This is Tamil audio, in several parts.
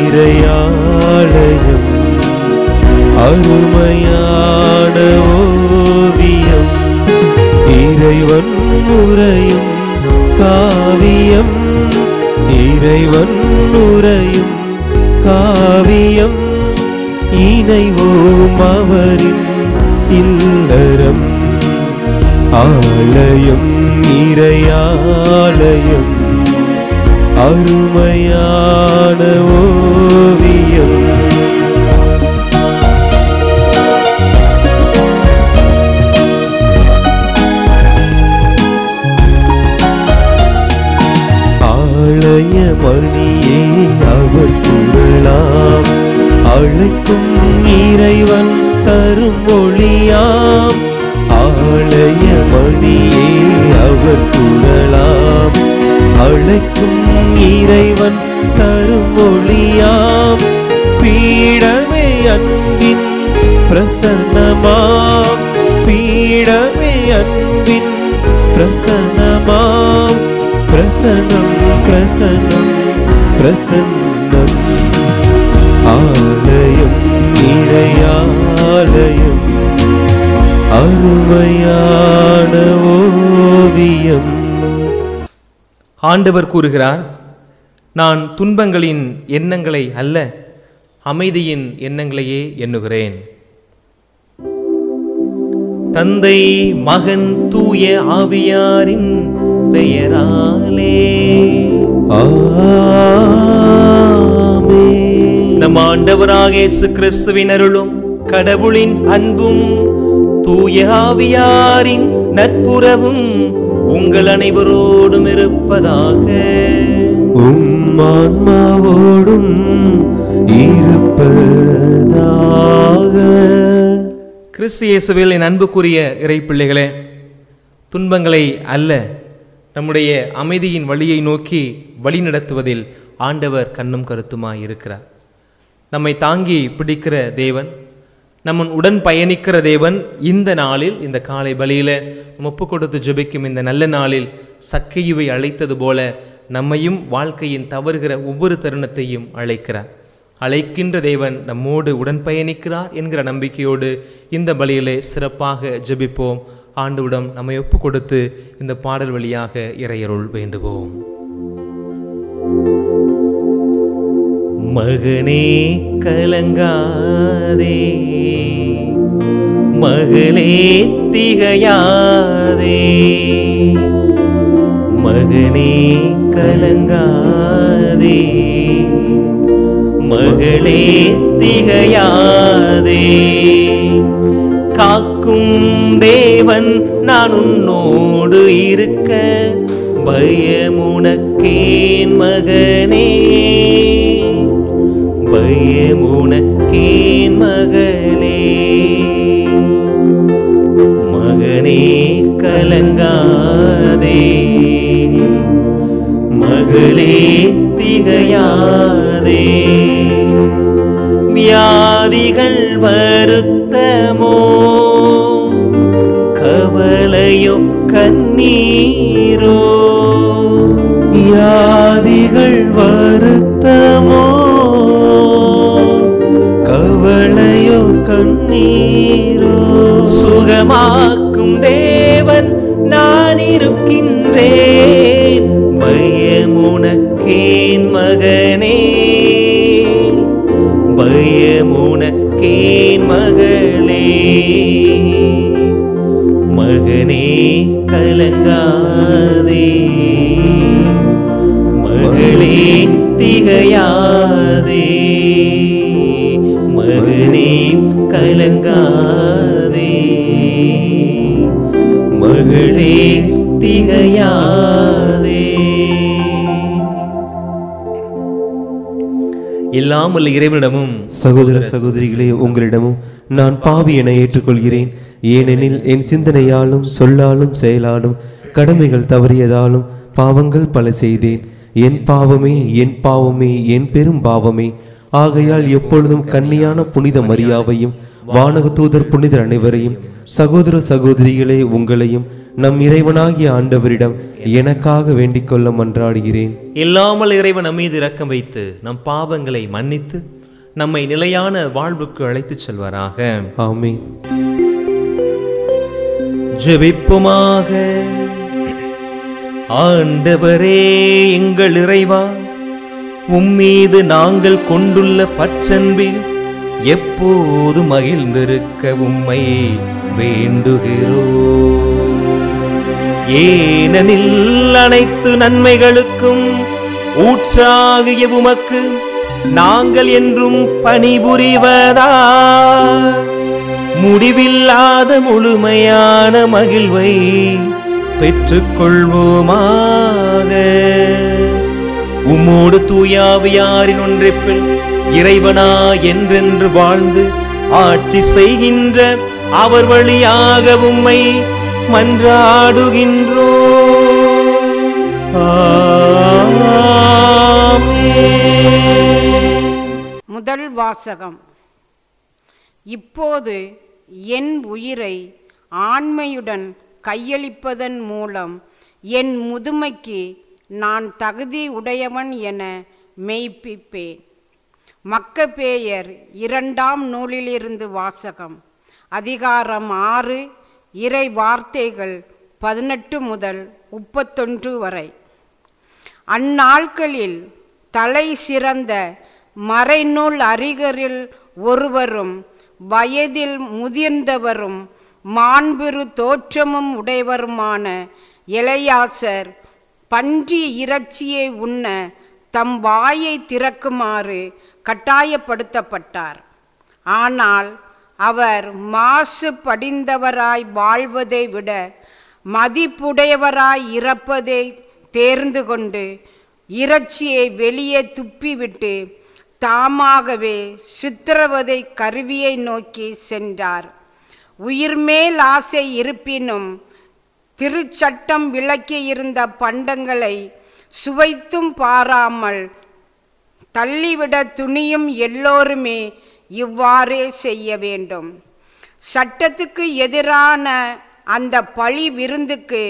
இறையாலயம் அருமையான ஓவியம் இறைவன் உரையும் காவியம் இறைவன் உரையும் காவியம் இணைவோம் அவரின் இல்லறம் ஆலயம் இறையாலயம் அருமையான ஓவியம் ஆலய மணியே அவர் குரலாம் அழைக்கும் இறைவன் தரும் ஒளியாம் ஆலய மணியே அவர் குரலாம் அழைக்கும் இறைவன் தரும் ஒளியாம் பீடமே அன்பின் பிரசன்னமாம் பீடமே அன்பின் பிரசன்னமாம் பிரசன்னம் பிரசன்னம் பிரசன்னம் ஆலயம் இறையாலயம் அருமையான ஓவியம் ஆண்டவர் கூறுகிறார் நான் துன்பங்களின் எண்ணங்களை அல்ல அமைதியின் எண்ணங்களையே எண்ணுகிறேன் தந்தை மகன் தூய ஆவியாரின் பெயராலே ஆமென். நம் ஆண்டவராக இயேசு கிறிஸ்துவின் அருளும் கடவுளின் அன்பும் தூய ஆவியாரின் நட்புறவும் உங்கள் அனைவரோடும் இருப்பதாக உம் ஆன்மாவோடும் இருப்பதாக கிறிஸ்து இயேசுவில் என் அன்புக்குரிய இறை பிள்ளைகளே துன்பங்களை அல்ல நம்முடைய அமைதியின் வழியை நோக்கி வழி நடத்துவதில் ஆண்டவர் கண்ணும் கருத்துமாய் இருக்கிறார் நம்மை தாங்கி பிடிக்கிற தேவன் நம்ம உடன் பயணிக்கிற தேவன் இந்த நாளில் இந்த காலை பலியில நம்ம ஒப்பு கொடுத்து ஜெபிக்கும் இந்த நல்ல நாளில் சக்கையுவை அழைத்தது போல நம்மையும் வாழ்க்கையின் தவறுகிற ஒவ்வொரு தருணத்தையும் அழைக்கிறார் அழைக்கின்ற தேவன் நம்மோடு உடன் பயணிக்கிறார் என்கிற நம்பிக்கையோடு இந்த பலியிலே சிறப்பாக ஜெபிப்போம் ஆண்டவிடம் நம்மை ஒப்பு கொடுத்து இந்த பாடல் வழியாக இறையருள் வேண்டுவோம் மகனே கலங்காதே மகளே திகையாதே மகனே கலங்காதே மகளே திகையாதே காக்கும் தேவன் நான் உன்னோடு இருக்க பயமுனக்கேன் மகனே பயமுனக்கேன் மகளே மகனே கலங்காதே மகளே திகையாதே வியாதிகள் வருத்தமோ கவலையோ கண்ணீரோ வியாதிகள் வருத்தமோ கவலையோ கண்ணீரோ சுகமாக்கும் தேவன் நான் இருக்கின்றேன் பயமுனக்கேன் மகனே பயமுனக்கேன் மகளே மகனே கலங்காதே மகளே திகையாதே மகனே கலங்காதே மகளே திகையாதே இல்லாமல் இறைவனிடமும் சகோதர சகோதரிகளே உங்களிடமும் நான் பாவி என ஏற்றுக்கொள்கிறேன் ஏனெனில் என் சிந்தனையாலும் சொல்லாலும் செயலாலும் கடமைகள் தவறியதாலும் பாவங்கள் பல செய்தேன் என் பாவமே என் பாவமே என் பெரும் பாவமே ஆகையால் எப்பொழுதும் கன்னியான புனித மரியாவையும் வானக தூதர் புனிதர் அனைவரையும் சகோதர சகோதரிகளே உங்களையும் நம் இறைவனாகிய ஆண்டவரிடம் எனக்காக வேண்டிக் கொள்ள மன்றாடுகிறேன் இல்லாமல் இறைவன் நம் மீது இரக்கம் வைத்து நம் பாவங்களை மன்னித்து நம்மை நிலையான வாழ்வுக்கு அழைத்துச் செல்வாராக ஆமென் ஜெபிப்புமாக ஆண்டவரே எங்கள் இறைவா உம்மீது நாங்கள் கொண்டுள்ள பற்றன்பில் எப்போது மகிழ்ந்திருக்க உம்மை வேண்டுகிறோம் ஏனெனில் அனைத்து நன்மைகளுக்கும் ஊற்றாகிய உமக்கு நாங்கள் என்றும் பணிபுரிவதா முடிவில்லாத முழுமையான மகிழ்வை பெற்றுக்கொள்வோமாக உம்மோடு தூயாவியாரின் ஒன்றிப்பில் இறைவனா என்றென்று வாழ்ந்து ஆட்சி செய்கின்ற அவர் வழியாக உம்மை மன்றாடுகின்றோ முதல் வாசகம் இப்போது என் உயிரை ஆண்மையுடன் கையளிப்பதன் மூலம் என் முதுமைக்கு நான் தகுதி உடையவன் என மெய்ப்பிப்பேன் மக்கபேயர் இரண்டாம் நூலிலிருந்து வாசகம் அதிகாரம் ஆறு இறை வார்த்தைகள் பதினெட்டு முதல் முப்பத்தொன்று வரை அந்நாட்களில் தலை சிறந்த மறைநூல் அறிஞரில் ஒருவரும் வயதில் முதிர்ந்தவரும் மாண்பெரு தோற்றமும் உடையவருமான இளையாசர் பன்றி இறைச்சியை உண்ண தம் வாயை திறக்குமாறு கட்டாயப்படுத்தப்பட்டார் ஆனால் அவர் மாசு படிந்தவராய் வாழ்வதை விட மதிப்புடையவராய் இறப்பதை தேர்ந்து கொண்டு இறைச்சியை வெளியே துப்பிவிட்டு தாமாகவே சித்திரவதை கருவியை நோக்கி சென்றார் உயிர்மேல் ஆசை இருப்பினும் திருச்சட்டம் விளக்கியிருந்த பண்டங்களை சுவைத்தும் பாராமல் தள்ளிவிட துணியும் எல்லோருமே இவ்வாறே செய்ய வேண்டும் சட்டத்துக்கு எதிரான அந்த பழி விருந்துக்கு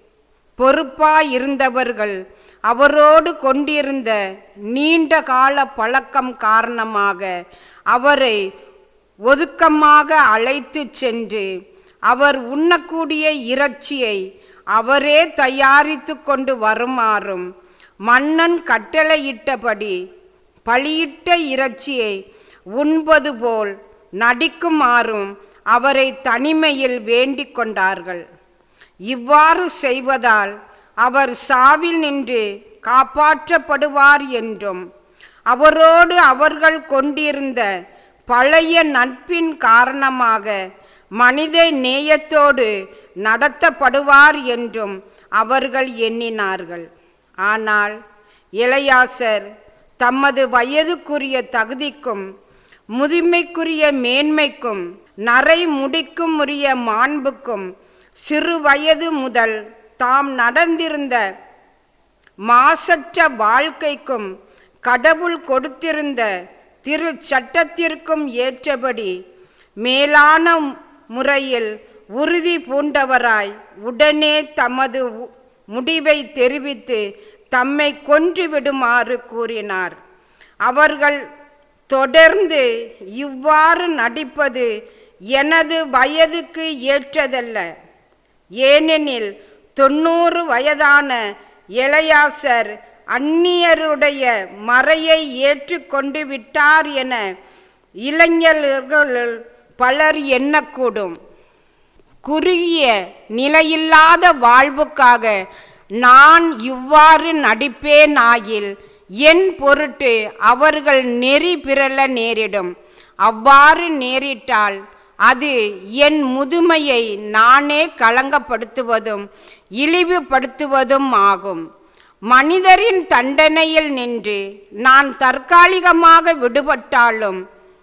பொறுப்பாயிருந்தவர்கள் அவரோடு கொண்டிருந்த நீண்ட கால பழக்கம் காரணமாக அவரை ஒதுக்கமாக அழைத்துச் சென்று அவர் உண்ணக்கூடிய இறைச்சியை அவரே தயாரித்து கொண்டு வருமாறும் மன்னன் கட்டளையிட்டபடி பலியிட்ட இறைச்சியை உண்பது போல் நடிக்குமாறும் அவரை தனிமையில் வேண்டிக் கொண்டார்கள் இவ்வாறு செய்வதால் அவர் சாவில் நின்று காப்பாற்றப்படுவார் என்றும் அவரோடு அவர்கள் கொண்டிருந்த பழைய நட்பின் காரணமாக மனித நேயத்தோடு நடத்தப்படுவார் என்றும் அவர்கள் எண்ணினார்கள் ஆனால் இளையாசர் தமது வயதுக்குரிய தகுதிக்கும் முதுமைக்குரிய மேன்மைக்கும் நரை முடிக்கும் உரிய மாண்புக்கும் சிறு வயது முதல் தாம் நடந்திருந்த மாசற்ற வாழ்க்கைக்கும் கடவுள் கொடுத்திருந்த திரு சட்டத்திற்கும் ஏற்றபடி மேலான முறையில் உறுதி பூண்டவராய் உடனே தமது உ- முடிவை தெரிவித்து தம்மை கொன்று விடுமாறு கூறினார் அவர்கள் தொடர்ந்து இவ்வாறு நடிப்பது எனது வயதுக்கு ஏற்றதல்ல ஏனெனில் தொண்ணூறு வயதான இளையாசர் அந்நியருடைய மறையை ஏற்றுக்கொண்டு விட்டார் என இளைஞர்கள் பலர் எண்ணக்கூடும் குறுகிய நிலையில்லாத வாழ்வுக்காக நான் இவ்வாறு நடிப்பேனாயில் என் பொருட்டு அவர்கள் நெறி பிறல நேரிடும் அவ்வாறு நேரிட்டால் அது என் முதுமையை நானே களங்கப்படுத்துவதும் இழிவுபடுத்துவதும் ஆகும் மனிதரின் தண்டனையில் நின்று நான் தற்காலிகமாக விடுபட்டாலும்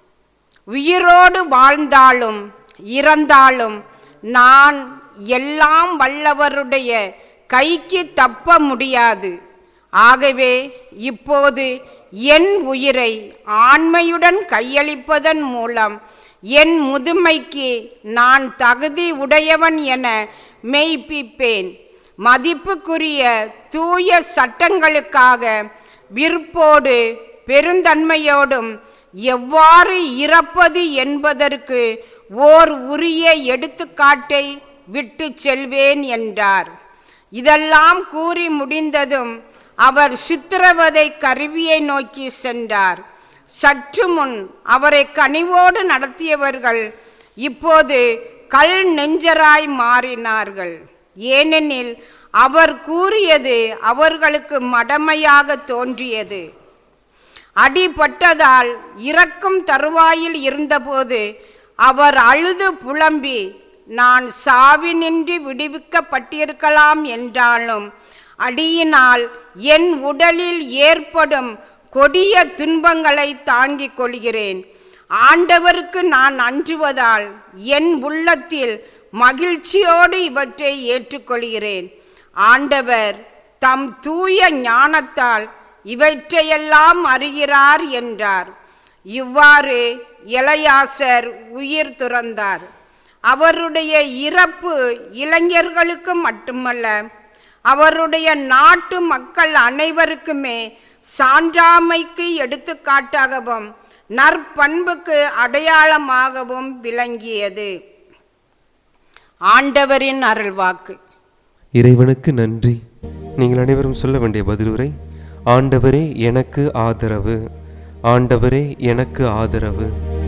உயிரோடு வாழ்ந்தாலும் இறந்தாலும் நான் எல்லாம் வல்லவருடைய கைக்கு தப்ப முடியாது ஆகவே இப்போது என் உயிரை ஆண்மையுடன் கையளிப்பதன் மூலம் என் முதுமைக்கு நான் தகுதி உடையவன் என மெய்ப்பிப்பேன் மதிப்புக்குரிய தூய சட்டங்களுக்காக விருப்போடு பெருந்தன்மையோடும் எவ்வாறு இறப்பது என்பதற்கு ஓர் உரிய எடுத்துக்காட்டை விட்டு செல்வேன் என்றார் இதெல்லாம் கூறி முடிந்ததும் அவர் சித்திரவதை கருவியை நோக்கி சென்றார் சற்று முன் அவரை கனிவோடு நடத்தியவர்கள் இப்போது கல் நெஞ்சராய் மாறினார்கள் ஏனெனில் அவர் கூறியது அவர்களுக்கு மடமையாக தோன்றியது அடிபட்டதால் இறக்கும் தருவாயில் இருந்தபோது அவர் அழுது புலம்பி நான் சாவினின்றி விடுவிக்கப்பட்டிருக்கலாம் என்றாலும் அடியினால் என் உடலில் ஏற்படும் கொடிய துன்பங்களை தாங்கிக் கொள்கிறேன் ஆண்டவருக்கு நான் அஞ்சுவதால் என் உள்ளத்தில் மகிழ்ச்சியோடு இவற்றை ஏற்றுக்கொள்கிறேன் ஆண்டவர் தம் தூய ஞானத்தால் இவற்றையெல்லாம் அறிகிறார் என்றார் இவ்வாறு இளையாசர் உயிர் துறந்தார் அவருடைய இறப்பு இளைஞர்களுக்கு மட்டுமல்ல அவருடைய நாட்டு மக்கள் அனைவருக்குமே சான்றாமைக்கு எடுத்துக்காட்டாகவும் நற்பண்புக்கு அடையாளமாகவும் விளங்கியது ஆண்டவரின் அருள்வாக்கு இறைவனுக்கு நன்றி நீங்கள் அனைவரும் சொல்ல வேண்டிய பதிலுரை ஆண்டவரே எனக்கு ஆதரவு ஆண்டவரே எனக்கு ஆதரவு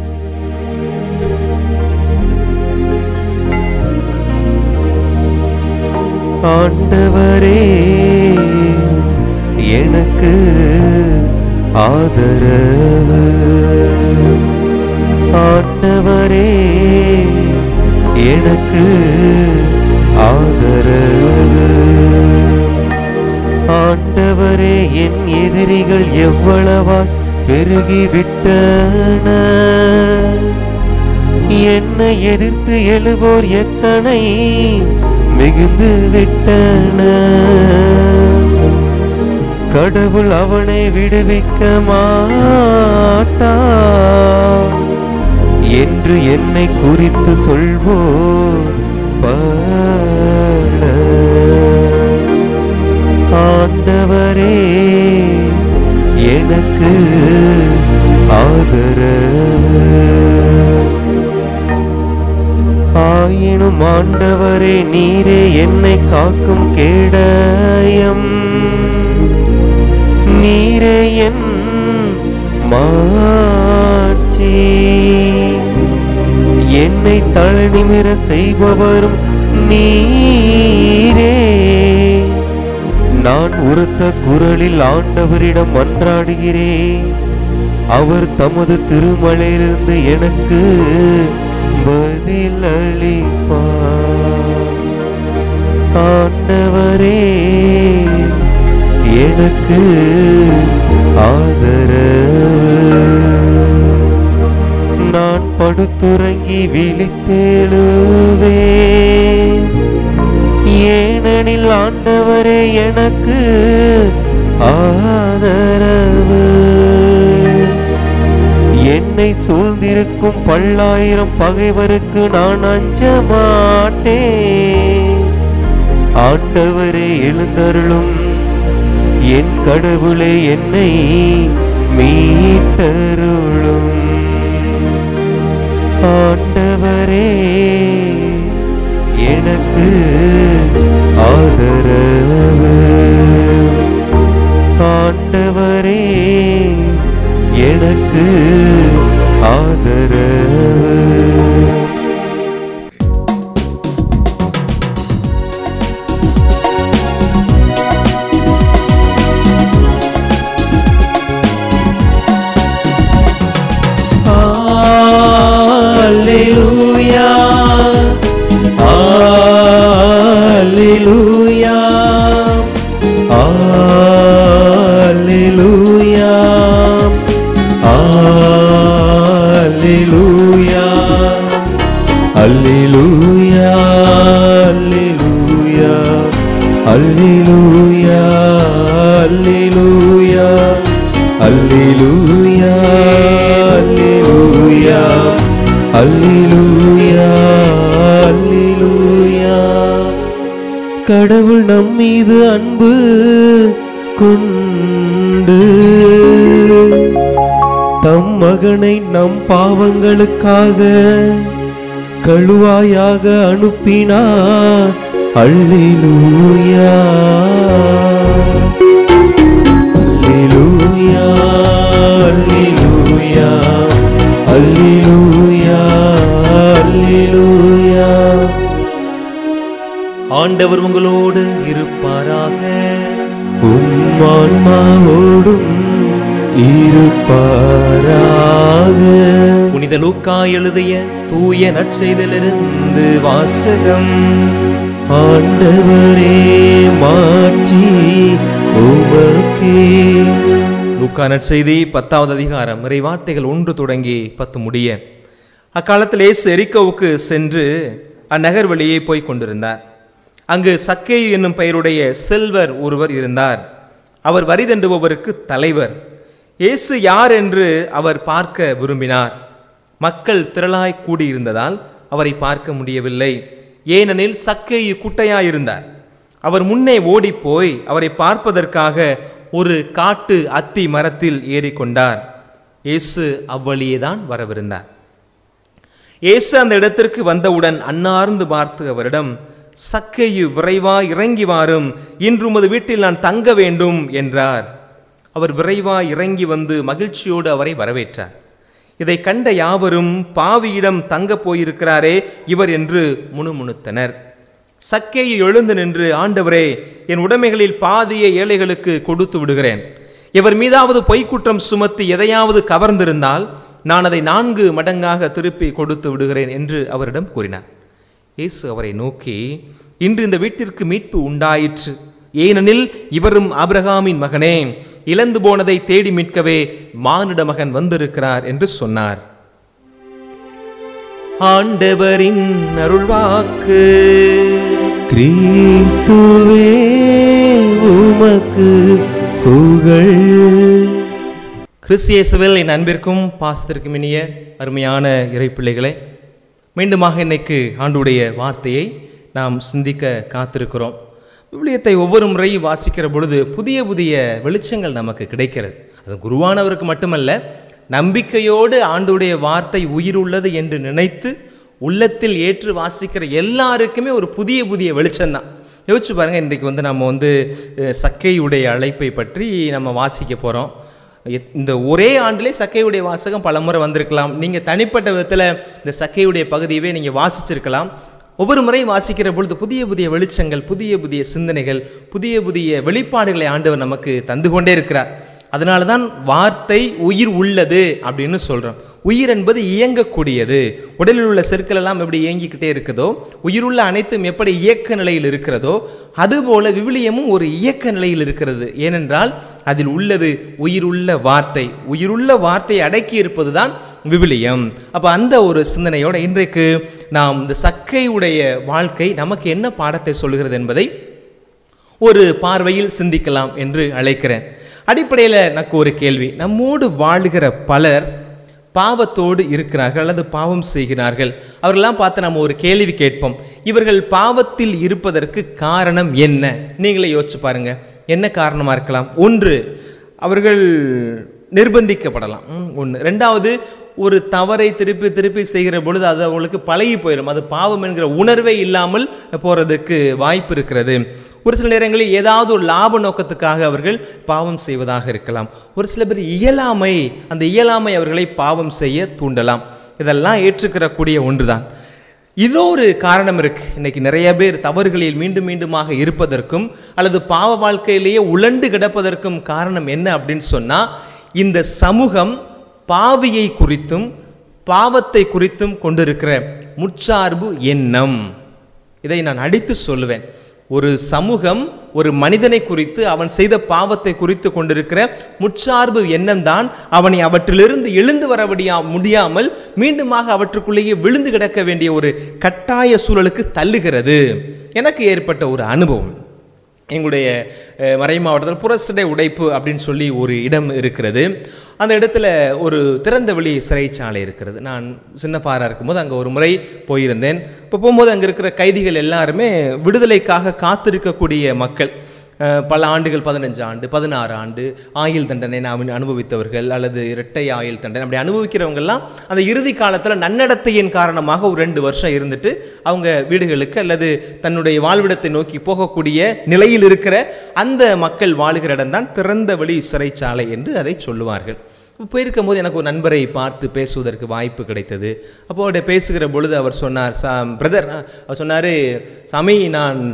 ஆண்டவரே எனக்கு ஆதரவு ஆண்டவரே எனக்கு ஆதரவு ஆண்டவரே என் எதிரிகள் எவ்வளவாய் பெருகிவிட்டன என்னை எதிர்த்து எழுவோர் எத்தனை மிகுந்து விட்டன கடவுள் அவனை விடுவிக்க மாட்டா என்று என்னை குறித்து சொல்வோர் பல ஆண்டவரே எனக்கு ஆதரவு ஆயினும் ஆண்டவரே நீரே என்னை காக்கும் கேடயம் நீரே என் மாட்சி என்னை தழநிமிர செய்பவரும் நீரே நான் உரத்த குரலில் ஆண்டவரிடம் மன்றாடுகிறேன் அவர் தமது திருமலையிலிருந்து எனக்கு பதிலளிப்பார் ஆண்டவரே எனக்கு ஆதரவு நான் படுத்துறங்கி விழித்தெழுவேன் ஏனெனில் ஆண்டவரே எனக்கு ஆதரவு என்னை சூழ்ந்திருக்கும் பல்லாயிரம் பகைவருக்கு நான் அஞ்ச மாட்டேன் ஆண்டவரே எழுந்தருளும் என் கடவுளே என்னை மீட்டருளும் ஆண்டவரே எனக்கு ஆதரவு ஆண்டவரே எனக்கு ஆதரவு Alleluia. Alleluia. Alleluia. Alleluia. Alleluia. Alleluia. Alleluia. Alleluia. Alleluia. Alleluia. Alleluia. கடவுள் நம் மீது அன்பு கொண்டு தம் மகனை நம் பாவங்களுக்காக கழுவாயாக அனுப்பினார் அல்லேலூயா அல்லேலூயா அல்லேலூயா அல்லேலூயா அல்லேலூயா ஆண்டவர் உங்களோடு இருப்பாராக உம்மான்மாவோடும் இருப்பாராக புனித லூக்கா எழுதிய தூய நற்செய்திலிருந்து வாசகம் ஆண்டவரே மாற்றி உமக்கே லூக்கா நற்செய்தி பத்தாவது அதிகாரம் இறை வார்த்தைகள் ஒன்று தொடங்கி பத்து முடிய அக்காலத்தில் இயேசு எரிக்கோவுக்கு சென்று அந்நகர் வழியே போய் கொண்டிருந்தார் அங்கு சக்கேயு என்னும் பெயருடைய செல்வர் ஒருவர் இருந்தார் அவர் வரி தண்டுபவருக்கு தலைவர் இயேசு யார் என்று அவர் பார்க்க விரும்பினார் மக்கள் திரளாய் கூடியிருந்ததால் அவரை பார்க்க முடியவில்லை ஏனெனில் சக்கேயு குட்டையாயிருந்தார் அவர் முன்னே ஓடிப்போய் அவரை பார்ப்பதற்காக ஒரு காட்டு அத்தி மரத்தில் ஏறிக்கொண்டார் இயேசு அவ்வழியே தான் வரவிருந்தார் இயேசு அந்த இடத்திற்கு வந்தவுடன் அன்னார்ந்து பார்த்து அவரிடம் சக்கையு விரைவா இறங்கி வாரும் இன்று உமது வீட்டில் நான் தங்க வேண்டும் என்றார் அவர் விரைவா இறங்கி வந்து மகிழ்ச்சியோடு அவரை வரவேற்றார் இதை கண்ட யாவரும் பாவியிடம் தங்கப் போயிருக்கிறாரே இவர் என்று முணுமுணுத்தனர் சக்கேயு எழுந்து நின்று ஆண்டவரே என் உடைமைகளில் பாதியை ஏழைகளுக்கு கொடுத்து விடுகிறேன் இவர் மீதாவது பொய்க்குற்றம் சுமத்தி எதையாவது கவர்ந்திருந்தால் நான் அதை நான்கு மடங்காக திருப்பி கொடுத்து விடுகிறேன் என்று அவரிடம் கூறினார் இயேசு அவரை நோக்கி இன்று இந்த வீட்டிற்கு மீட்பு உண்டாயிற்று ஏனெனில் இவரும் ஆபிரகாமின் மகனே இழந்து போனதை தேடி மீட்கவே மானிட மகன் வந்திருக்கிறார் என்று சொன்னார் ஆண்டவரின் அருள்வாக்கு கிறிஸ்துவே உமக்கு புகழ் கிறிஸ்தியேசுவில் என் அன்பிற்கும் பாசத்திற்கும் இனிய அருமையான இறைப்பிள்ளைகளே மீண்டுமாக இன்னைக்கு ஆண்டுடைய வார்த்தையை நாம் சிந்திக்க காத்திருக்கிறோம் விவிலியத்தை ஒவ்வொரு முறையும் வாசிக்கிற பொழுது புதிய புதிய வெளிச்சங்கள் நமக்கு கிடைக்கிறது அது குருவானவருக்கு மட்டுமல்ல நம்பிக்கையோடு ஆண்டுடைய வார்த்தை உயிர் உள்ளது என்று நினைத்து உள்ளத்தில் ஏற்று வாசிக்கிற எல்லாருக்குமே ஒரு புதிய புதிய வெளிச்சம்தான் யோசிச்சு பாருங்க இன்றைக்கு வந்து நம்ம வந்து அஹ், சக்கையுடைய அழைப்பை பற்றி நம்ம வாசிக்க போகிறோம் இந்த ஒரே ஆண்டிலே சக்கையுடைய வாசகம் பல முறை வந்திருக்கலாம் நீங்கள் தனிப்பட்ட விதத்தில் இந்த சக்கையுடைய பகுதியவே நீங்கள் வாசிச்சிருக்கலாம் ஒவ்வொரு முறையும் வாசிக்கிற பொழுது புதிய புதிய வெளிச்சங்கள் புதிய புதிய சிந்தனைகள் புதிய புதிய வெளிப்பாடுகளை ஆண்டவர் நமக்கு தந்து கொண்டே இருக்கிறார் அதனால தான் வார்த்தை உயிர் உள்ளது அப்படின்னு சொல்கிறோம் உயிர் என்பது இயங்கக்கூடியது உடலில் உள்ள செருக்கள் எல்லாம் எப்படி இயங்கிக்கிட்டே இருக்குதோ உயிருள்ள அனைத்தும் எப்படி இயக்க நிலையில் இருக்கிறதோ அதுபோல விவிலியமும் ஒரு இயக்க நிலையில் இருக்கிறது ஏனென்றால் அதில் உள்ளது உயிருள்ள வார்த்தை உயிருள்ள வார்த்தையை அடக்கி இருப்பது தான் விவிலியம் அப்போ அந்த ஒரு சிந்தனையோட இன்றைக்கு நாம் இந்த சக்கையுடைய வாழ்க்கை நமக்கு என்ன பாடத்தை சொல்கிறது என்பதை ஒரு பார்வையில் சிந்திக்கலாம் என்று அழைக்கிறேன் அடிப்படையில் எனக்கு ஒரு கேள்வி நம்மோடு வாழுகிற பலர் பாவத்தோடு இருக்கிறார்கள் அல்லது பாவம் செய்கிறார்கள் அவர்களெல்லாம் பார்த்து நம்ம ஒரு கேள்வி கேட்போம் இவர்கள் பாவத்தில் இருப்பதற்கு காரணம் என்ன நீங்களே யோசிச்சு பாருங்க என்ன காரணமாக இருக்கலாம் ஒன்று அவர்கள் நிர்பந்திக்கப்படலாம் ஒன்று ரெண்டாவது ஒரு தவறை திருப்பி திருப்பி செய்கிற பொழுது அது அவங்களுக்கு பழகி போயிடும் அது பாவம் என்கிற உணர்வே இல்லாமல் போகிறதுக்கு வாய்ப்பு இருக்கிறது ஒரு சில நேரங்களில் ஏதாவது ஒரு லாப நோக்கத்துக்காக அவர்கள் பாவம் செய்வதாக இருக்கலாம் ஒரு சில பேர் இயலாமை அந்த இயலாமை அவர்களை பாவம் செய்ய தூண்டலாம் இதெல்லாம் ஏற்றுக்கிறக்கூடிய ஒன்றுதான் இன்னொரு காரணம் இருக்கு இன்னைக்கு நிறைய பேர் தவறுகளில் மீண்டும் மீண்டுமாக இருப்பதற்கும் அல்லது பாவ வாழ்க்கையிலேயே உழண்டு கிடப்பதற்கும் காரணம் என்ன அப்படின்னு சொன்னா இந்த சமூகம் பாவியை குறித்தும் பாவத்தை குறித்தும் கொண்டிருக்கிற முற்சார்பு எண்ணம் இதை நான் அடித்து சொல்லுவேன் ஒரு சமூகம் ஒரு மனிதனை குறித்து அவன் செய்த பாவத்தை குறித்து கொண்டிருக்கிற முற்சார்பு எண்ணம் தான் அவனை அவற்றிலிருந்து எழுந்து வர முடியா- முடியாமல் மீண்டுமாக அவற்றுக்குள்ளேயே விழுந்து கிடக்க வேண்டிய ஒரு கட்டாய சூழலுக்கு தள்ளுகிறது எனக்கு ஏற்பட்ட ஒரு அனுபவம் எங்களுடைய அஹ், மறை மாவட்டத்தில் புறசடை உடைப்பு அப்படின்னு சொல்லி ஒரு இடம் இருக்கிறது அந்த இடத்துல ஒரு திறந்த வெளி சிறைச்சாலை இருக்கிறது நான் சின்னப்பாராக இருக்கும்போது அங்கே ஒரு முறை போயிருந்தேன் இப்போ போகும்போது அங்கே இருக்கிற கைதிகள் எல்லாருமே விடுதலைக்காக காத்திருக்கக்கூடிய மக்கள் அஹ், பல ஆண்டுகள் பதினஞ்சு ஆண்டு பதினாறு ஆண்டு ஆயுள் தண்டனை நாம் அனுபவித்தவர்கள் அல்லது இரட்டை ஆயுள் தண்டனை அப்படி அனுபவிக்கிறவங்கெல்லாம் அந்த இறுதி காலத்தில் நன்னடத்தையின் காரணமாக ஒரு ரெண்டு வருஷம் இருந்துட்டு அவங்க வீடுகளுக்கு அல்லது தன்னுடைய வாழ்விடத்தை நோக்கி போகக்கூடிய நிலையில் இருக்கிற அந்த மக்கள் வாழுகிற இடம்தான் திறந்த வெளி சிறைச்சாலை என்று அதை சொல்லுவார்கள் போயிருக்கும் போது எனக்கு ஒரு நண்பரை பார்த்து பேசுவதற்கு வாய்ப்பு கிடைத்தது அப்போ அவர்கிட்ட பேசுகிற பொழுது அவர் சொன்னார் சா பிரதர் அவர் சொன்னார் சாமி நான்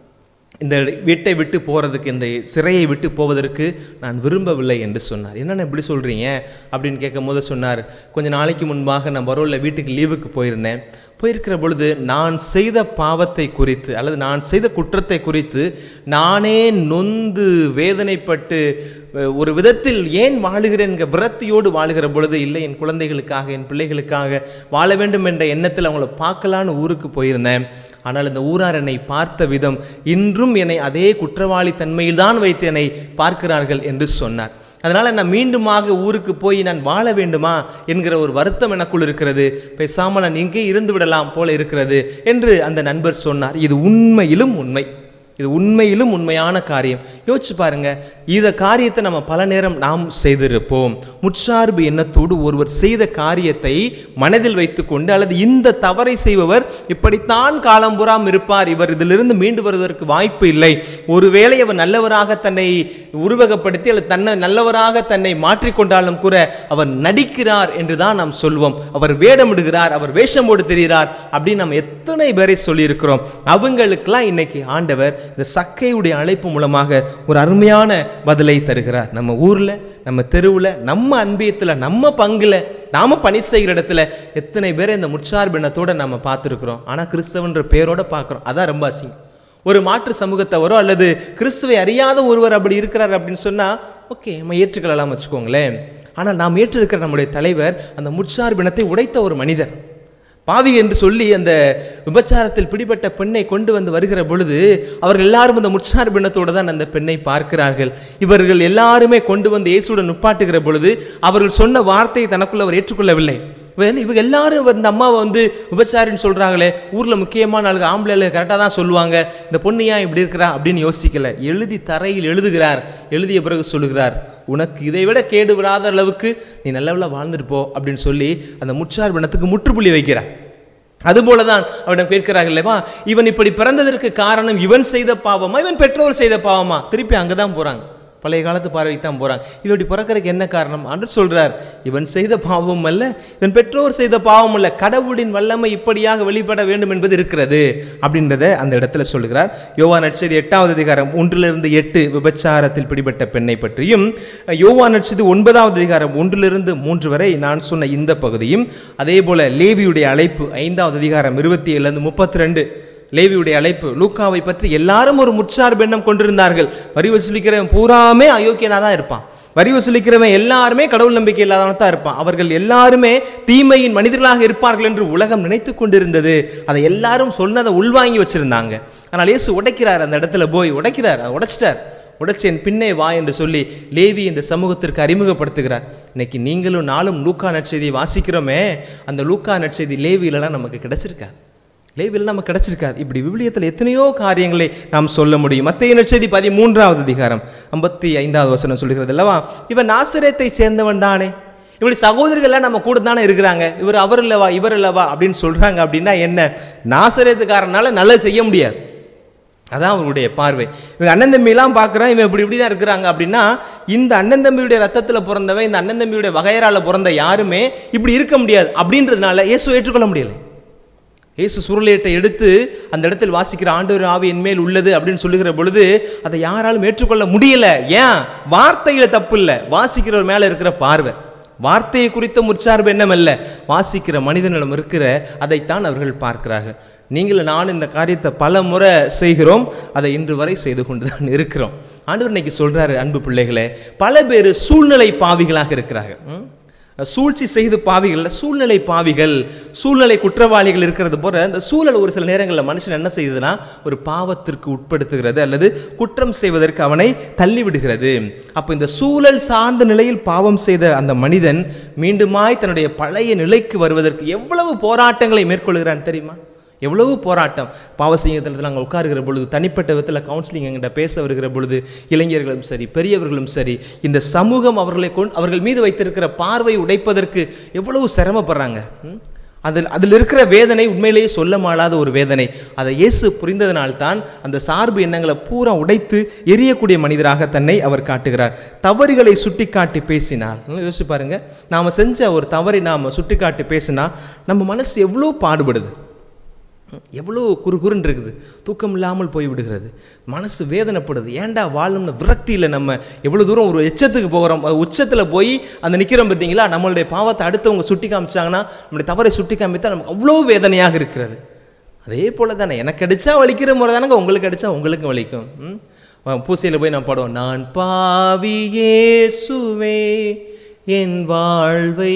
இந்த வீட்டை விட்டு போகிறதுக்கு இந்த சிறையை விட்டு போவதற்கு நான் விரும்பவில்லை என்று சொன்னார் என்னென்ன இப்படி சொல்கிறீங்க அப்படின்னு கேட்கும் போது சொன்னார் கொஞ்ச நாளைக்கு முன்பாக நான் பரோலில் வீட்டுக்கு லீவுக்கு போயிருந்தேன் போயிருக்கிற பொழுது நான் செய்த பாவத்தை குறித்து அல்லது நான் செய்த குற்றத்தை குறித்து நானே நொந்து வேதனைப்பட்டு அஹ், ஒரு விதத்தில் ஏன் வாழுகிறேன் என்கிற விரக்தியோடு வாழுகிற பொழுது இல்லை என் குழந்தைகளுக்காக என் பிள்ளைகளுக்காக வாழ வேண்டும் என்ற எண்ணத்தில் அவங்கள பார்க்கலான்னு ஊருக்கு போயிருந்தேன் ஆனால் இந்த ஊரார் என்னை பார்த்த விதம் இன்றும் என்னை அதே குற்றவாளி தன்மையில் தான் வைத்து என்னை பார்க்கிறார்கள் என்று சொன்னார் அதனால நான் மீண்டுமாக ஊருக்கு போய் நான் வாழ வேண்டுமா என்கிற ஒரு வருத்தம் எனக்குள் இருக்கிறது பேசாமல் நான் இங்கே இருந்து விடலாம் போல இருக்கிறது என்று அந்த நண்பர் சொன்னார் இது உண்மையிலும் உண்மை இது உண்மையிலும் உண்மையான காரியம் யோசிச்சு பாருங்க இந்த காரியத்தை நம்ம பல நேரம் நாம் செய்திருப்போம் முற்சார்பு எண்ணத்தோடு ஒருவர் செய்த காரியத்தை மனதில் வைத்துக்கொண்டு அல்லது இந்த தவறை செய்பவர் இப்படித்தான் காலம்புறாம் இருப்பார் இவர் இதிலிருந்து மீண்டு வருவதற்கு வாய்ப்பு இல்லை ஒருவேளை அவர் நல்லவராக தன்னை உருவகப்படுத்தி அல்லது தன்னை நல்லவராக தன்னை மாற்றிக்கொண்டாலும் கூட அவர் நடிக்கிறார் என்று தான் நாம் சொல்வோம் அவர் வேடமிடுகிறார் அவர் வேஷம் போட்டு தெரிகிறார் அப்படின்னு நம்ம எத்தனை பேரை சொல்லியிருக்கிறோம் அவங்களுக்கெல்லாம் இன்னைக்கு ஆண்டவர் இந்த சக்கையுடைய அழைப்பு மூலமாக ஒரு அருமையான பதிலை தருகிறார் நம்ம ஊர்ல நம்ம தெருவுல நம்ம அன்பியத்துல நம்ம பங்குல நாம பணி செய்கிற இடத்துல எத்தனை பேரை இந்த முற்சார்பினத்தோட நம்ம பார்த்துருக்குறோம் ஆனா கிறிஸ்தவன்ற பேரோட பார்க்குறோம் அதான் ரொம்ப அசிங்கம் ஒரு மாற்று சமூகத்தவரோ அல்லது கிறிஸ்துவை அறியாத ஒருவர் அப்படி இருக்கிறார் அப்படின்னு சொன்னா ஓகே நம்ம ஏற்றுக்கொள்ளலாம் வச்சுக்கோங்களேன் ஆனால் நாம் ஏற்றிருக்கிற நம்முடைய தலைவர் அந்த முற்சார்பினத்தை உடைத்த ஒரு மனிதர் பாவி என்று சொல்லி அந்த விபச்சாரத்தில் பிடிபட்ட பெண்ணை கொண்டு வந்து வருகிற பொழுது அவர்கள் எல்லாரும் அந்த முற்சார்பினத்தோடு தான் அந்த பெண்ணை பார்க்கிறார்கள் இவர்கள் எல்லாருமே கொண்டு வந்து இயேசுடன் நுப்பாட்டுகிற பொழுது அவர்கள் சொன்ன வார்த்தையை தனக்குள்ள அவர் ஏற்றுக்கொள்ளவில்லை இவங்க இவங்க எல்லாரும் இவர் இந்த அம்மாவை வந்து விபச்சாரின்னு சொல்றாங்களே ஊர்ல முக்கியமான ஆளுங்க ஆம்பளை கரெக்டாக தான் சொல்லுவாங்க இந்த பொண்ணு ஏன் இப்படி இருக்கிறா அப்படின்னு யோசிக்கல எழுதி தரையில் எழுதுகிறார் எழுதிய பிறகு சொல்லுகிறார் உனக்கு இதை விட கேடு விடாத அளவுக்கு நீ நல்லவள வாழ்ந்துட்டு போ அப்படின்னு சொல்லி அந்த முற்சார் பிணத்துக்கு முற்றுப்புள்ளி வைக்கிறார் அதுபோல தான் அவனிடம் கேட்கிறார்கள் இல்லையா இவன் இப்படி பிறந்ததற்கு காரணம் இவன் செய்த பாவமா இவன் பெற்றோர் செய்த பாவமா திருப்பி அங்கே தான் போறாங்க பழைய காலத்து பார்வைக்கு தான் போறாங்க இவன் இப்படி பிறக்கிறதுக்கு என்ன காரணம் என்று சொல்றார் இவன் செய்த பாவம் அல்ல இவன் பெற்றோர் செய்த பாவம் அல்ல கடவுளின் வல்லமை இப்படியாக வெளிப்பட வேண்டும் என்பது இருக்கிறது அப்படின்றத அந்த இடத்துல சொல்லுகிறார் யோவா நட்சதி எட்டாவது அதிகாரம் ஒன்றிலிருந்து எட்டு விபச்சாரத்தில் பிடிபட்ட பெண்ணை பற்றியும் யோவா நட்சதி ஒன்பதாவது அதிகாரம் ஒன்றிலிருந்து மூன்று வரை நான் சொன்ன இந்த பகுதியும் அதே போல லேவியுடைய அழைப்பு ஐந்தாவது அதிகாரம் இருபத்தி ஏழுலேருந்து முப்பத்தி ரெண்டு லேவியுடைய அழைப்பு லூக்காவை பற்றி எல்லாரும் ஒரு முற்சார் பெண்ணம் கொண்டிருந்தார்கள் வரி வசூலிக்கிறவன் பூராமே அயோக்கியனா தான் இருப்பான் வரி வசூலிக்கிறவன் எல்லாருமே கடவுள் நம்பிக்கை இல்லாதவன் தான் இருப்பான் அவர்கள் எல்லாருமே தீமையின் மனிதர்களாக இருப்பார்கள் என்று உலகம் நினைத்து கொண்டிருந்தது அதை எல்லாரும் சொன்னதை உள்வாங்கி வச்சிருந்தாங்க ஆனால் இயேசு உடைக்கிறார் அந்த இடத்துல போய் உடைக்கிறார் அதை உடைச்சிட்டார் உடைச்சு என் பின்னே வா என்று சொல்லி லேவி இந்த சமூகத்திற்கு அறிமுகப்படுத்துகிறார் இன்னைக்கு நீங்களும் நாளும் லூக்கா நற்செய்தியை வாசிக்கிறோமே அந்த லூக்கா நற்செய்தி லேவியிலலாம் நமக்கு கிடைச்சிருக்காது லேவில் நமக்கு கிடைச்சிருக்காது இப்படி விவிலியத்தில் எத்தனையோ காரியங்களை நாம் சொல்ல முடியும் மத்திய நற்செய்தி பதிமூன்றாவது அதிகாரம் ஐம்பத்தி ஐந்தாவது வசனம் சொல்லுகிறது அல்லவா இவன் நாசிரியத்தை சேர்ந்தவன் தானே இப்படி சகோதரிகள்லாம் நம்ம கூட தானே இருக்கிறாங்க இவர் அவர் இல்லவா இவர் இல்லவா அப்படின்னு சொல்றாங்க அப்படின்னா என்ன நாசரேத்துக்காரனால நல்லது செய்ய முடியாது அதான் அவருடைய பார்வை இவங்க அண்ணன் தம்பியெல்லாம் பார்க்குறான் இவன் இப்படி இப்படி தான் இருக்கிறாங்க அப்படின்னா இந்த அண்ணன் தம்பியுடைய ரத்தத்தில் பிறந்தவன் இந்த அண்ணன் தம்பியுடைய வகையறால பிறந்த யாருமே இப்படி இருக்க முடியாது அப்படின்றதுனால இயேசு ஏற்றுக்கொள்ள முடியலை இயேசு சுருளேட்டை எடுத்து அந்த இடத்தில் வாசிக்கிற ஆண்டவர் ஆவி என் மேல் உள்ளது அப்படின்னு சொல்லுகிற பொழுது அதை யாராலும் ஏற்றுக்கொள்ள முடியல ஏன் வார்த்தையில தப்பு இல்லை வாசிக்கிறவர் மேல இருக்கிற பார்வை வார்த்தையை குறித்த முற்சார்பு எண்ணம் அல்ல வாசிக்கிற மனிதனிடம் இருக்கிற அதைத்தான் அவர்கள் பார்க்கிறார்கள் நீங்கள் நான் இந்த காரியத்தை பல முறை செய்கிறோம் அதை இன்று வரை செய்து கொண்டு தான் இருக்கிறோம் ஆண்டவர் இன்னைக்கு சொல்றாரு அன்பு பிள்ளைகளே பல பேர் சூழ்நிலை பாவிகளாக இருக்கிறார்கள் ம்? சூழ்ச்சி செய்து பாவிகள் சூழ்நிலை பாவிகள் சூழ்நிலை குற்றவாளிகள் இருக்கிறது போல அந்த சூழல் ஒரு சில நேரங்களில் மனுஷன் என்ன செய்யுதுன்னா ஒரு பாவத்திற்கு உட்படுத்துகிறது அல்லது குற்றம் செய்வதற்கு அவனை தள்ளிவிடுகிறது அப்போ இந்த சூழல் சார்ந்த நிலையில் பாவம் செய்த அந்த மனிதன் மீண்டுமாய் தன்னுடைய பழைய நிலைக்கு வருவதற்கு எவ்வளவு போராட்டங்களை மேற்கொள்கிறான் தெரியுமா எவ்வளவு போராட்டம் பாவ செய்யத்தில் நாங்கள் உட்காருகிற பொழுது தனிப்பட்ட விதத்தில் கவுன்சிலிங் எங்கிட்ட பேச வருகிற பொழுது இளைஞர்களும் சரி பெரியவர்களும் சரி இந்த சமூகம் அவர்களை கொண்டு அவர்கள் மீது வைத்திருக்கிற பார்வை உடைப்பதற்கு எவ்வளவு சிரமப்படுறாங்க ம்? அதில் அதில் இருக்கிற வேதனை உண்மையிலேயே சொல்ல மாளாத ஒரு வேதனை அதை இயேசு புரிந்ததனால்தான் அந்த சார்பு எண்ணங்களை பூரா உடைத்து எரியக்கூடிய மனிதராக தன்னை அவர் காட்டுகிறார் தவறுகளை சுட்டிக்காட்டி பேசினார் ம், யோசிச்சு பாருங்க நாம் செஞ்ச ஒரு தவறை நாம் சுட்டிக்காட்டி பேசினா நம்ம மனசு எவ்வளோ பாடுபடுது எவ்வளோ குறுகுறுன்னு இருக்குது தூக்கம் இல்லாமல் போய் விடுகிறது மனசு வேதனைப்படுது ஏன்டா வாழணும்னு விரக்தியில் நம்ம எவ்வளோ தூரம் ஒரு எச்சத்துக்கு போகிறோம் அது உச்சத்தில் போய் அந்த நிற்கிறோம் பார்த்தீங்களா நம்மளுடைய பாவத்தை அடுத்தவங்க சுட்டி காமிச்சாங்கன்னா நம்மளுடைய தவறை சுட்டி காமித்தா நமக்கு அவ்வளோ வேதனையாக இருக்கிறது அதே போல தானே எனக்கு அடிச்சா வலிக்கிற முறை தானங்க உங்களுக்கு அடிச்சா உங்களுக்கும் வலிக்கும் ம்? வா, பூசையில் போய் நான் பாடுவோம் நான் பாவியேசுவே என் வாழ்வை